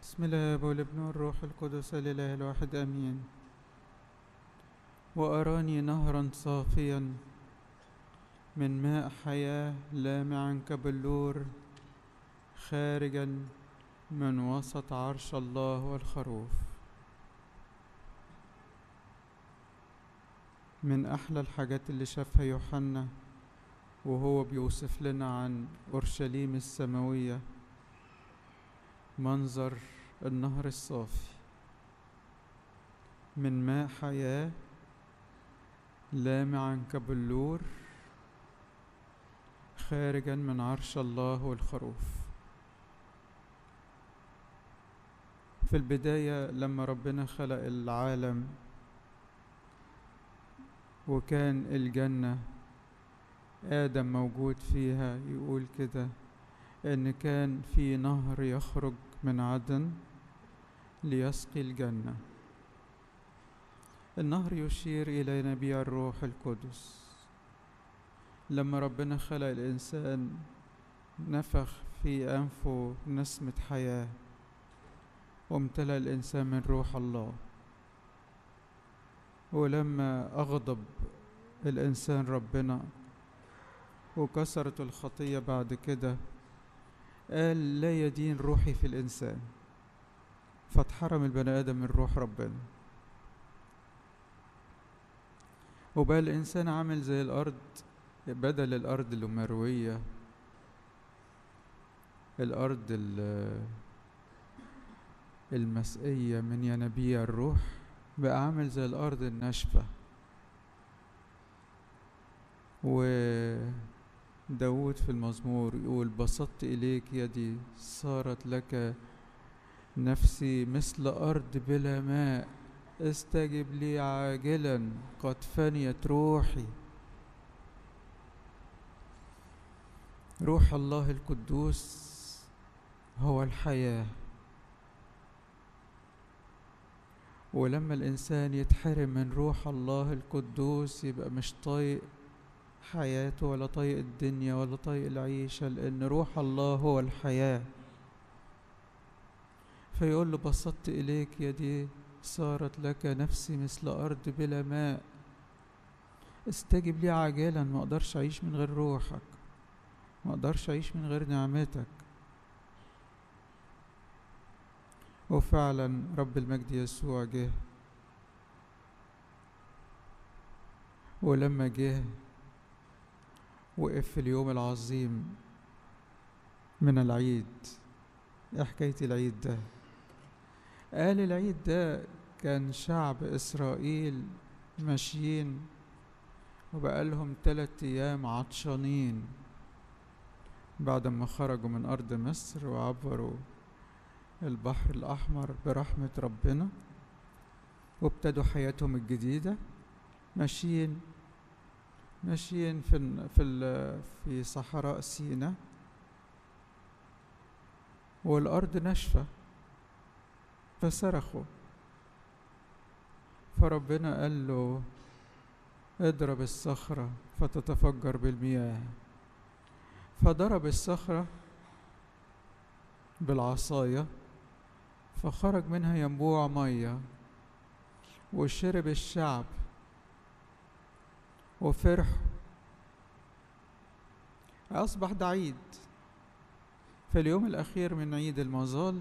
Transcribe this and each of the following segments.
بسم الله والابن والروح القدس الإله الواحد آمين وأراني نهرا صافيا من ماء حياة لامعا كبلور خارجا من وسط عرش الله والخروف من أحلى الحاجات اللي شافها يوحنا وهو بيوصف لنا عن أورشليم السماوية منظر النهر الصافي من ماء حياة لامعا كبلور خارجا من عرش الله والخروف في البداية لما ربنا خلق العالم وكان الجنة آدم موجود فيها يقول كده إن كان في نهر يخرج من عدن ليسقي الجنة النهر يشير إلى نبي الروح القدس لما ربنا خلق الإنسان نفخ في أنفه نسمة حياة وامتلأ الإنسان من روح الله ولما أغضب الإنسان ربنا وكسرت الخطية بعد كده قال لا يدين روحي في الإنسان فاتحرم البني آدم من روح ربنا وبقى الإنسان عامل زي الأرض بدل الأرض المروية الأرض المسقية من ينابيع الروح بقى عامل زي الأرض الناشفة وداود في المزمور يقول بسطت إليك يدي صارت لك نفسي مثل أرض بلا ماء استجب لي عاجلا قد فنيت روحي روح الله القدوس هو الحياه ولما الإنسان يتحرم من روح الله القدوس يبقى مش طايق حياته ولا طايق الدنيا ولا طايق العيشة لأن روح الله هو الحياة فيقول له بسطت إليك يدي صارت لك نفسي مثل أرض بلا ماء استجب لي عاجلا ما أقدرش أعيش من غير روحك ما أقدرش أعيش من غير نعمتك وفعلا رب المجد يسوع جه ولما جه وقف في اليوم العظيم من العيد ايه حكاية العيد ده قال العيد ده كان شعب إسرائيل ماشيين وبقالهم تلات أيام عطشانين بعد ما خرجوا من أرض مصر وعبروا البحر الأحمر برحمة ربنا وابتدوا حياتهم الجديدة ماشيين ماشيين في في في صحراء سينا والأرض ناشفة فصرخوا فربنا قال له اضرب الصخرة فتتفجر بالمياه فضرب الصخرة بالعصاية فخرج منها ينبوع مية وشرب الشعب وفرحوا أصبح ده عيد في اليوم الأخير من عيد المظال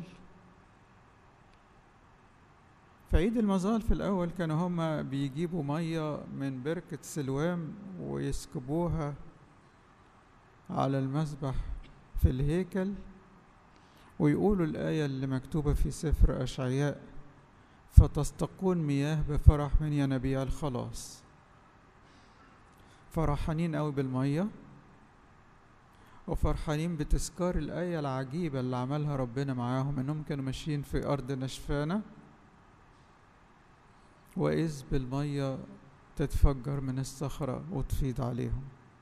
في عيد المظال في الأول كانوا هما بيجيبوا مية من بركة سلوام ويسكبوها على المسبح في الهيكل ويقولوا الآية اللي مكتوبة في سفر أشعياء فتستقون مياه بفرح من ينابيع الخلاص فرحانين قوي بالمية وفرحانين بتذكار الآية العجيبة اللي عملها ربنا معاهم إنهم كانوا ماشيين في أرض نشفانة وإذ بالمية تتفجر من الصخرة وتفيض عليهم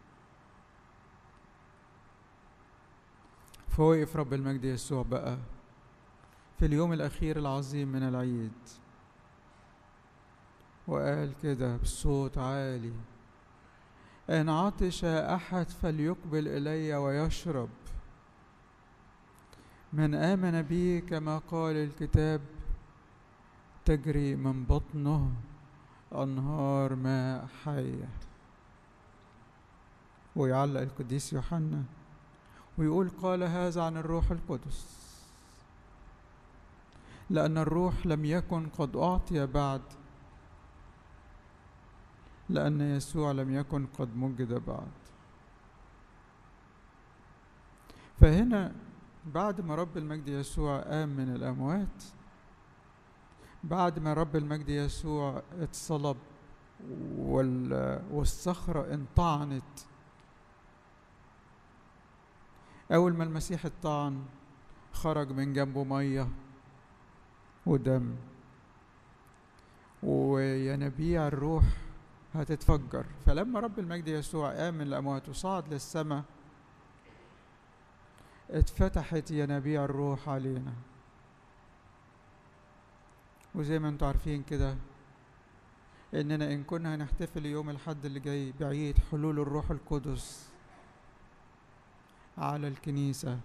فوقف رب المجد يسوع بقى في اليوم الأخير العظيم من العيد وقال كده بصوت عالي إن عطش أحد فليقبل إلي ويشرب من آمن بي كما قال الكتاب تجري من بطنه أنهار ماء حية ويعلق القديس يوحنا ويقول قال هذا عن الروح القدس لأن الروح لم يكن قد أعطي بعد لأن يسوع لم يكن قد مجد بعد فهنا بعد ما رب المجد يسوع قام من الأموات بعد ما رب المجد يسوع اتصلب والصخرة انطعنت أول ما المسيح اتطعن خرج من جنبه مية ودم وينابيع الروح هتتفجر فلما رب المجد يسوع قام من الأموات وصعد للسماء اتفتحت ينابيع الروح علينا وزي ما انتم عارفين كده اننا ان كنا هنحتفل يوم الحد اللي جاي بعيد حلول الروح القدس على الكنيسة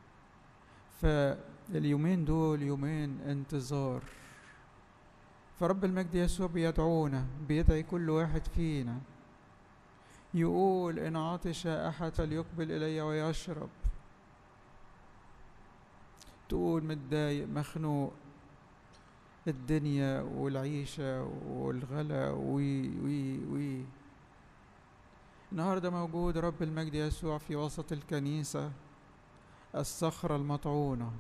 فاليومين دول يومين انتظار فرب المجد يسوع بيدعونا بيدعي كل واحد فينا يقول إن عطش أحد فليقبل إلي ويشرب تقول متضايق مخنوق الدنيا والعيشة والغلا وي وي وي النهاردة موجود رب المجد يسوع في وسط الكنيسة الصخرة المطعونة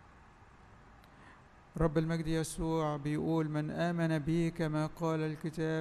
رب المجد يسوع بيقول من آمن بي كما قال الكتاب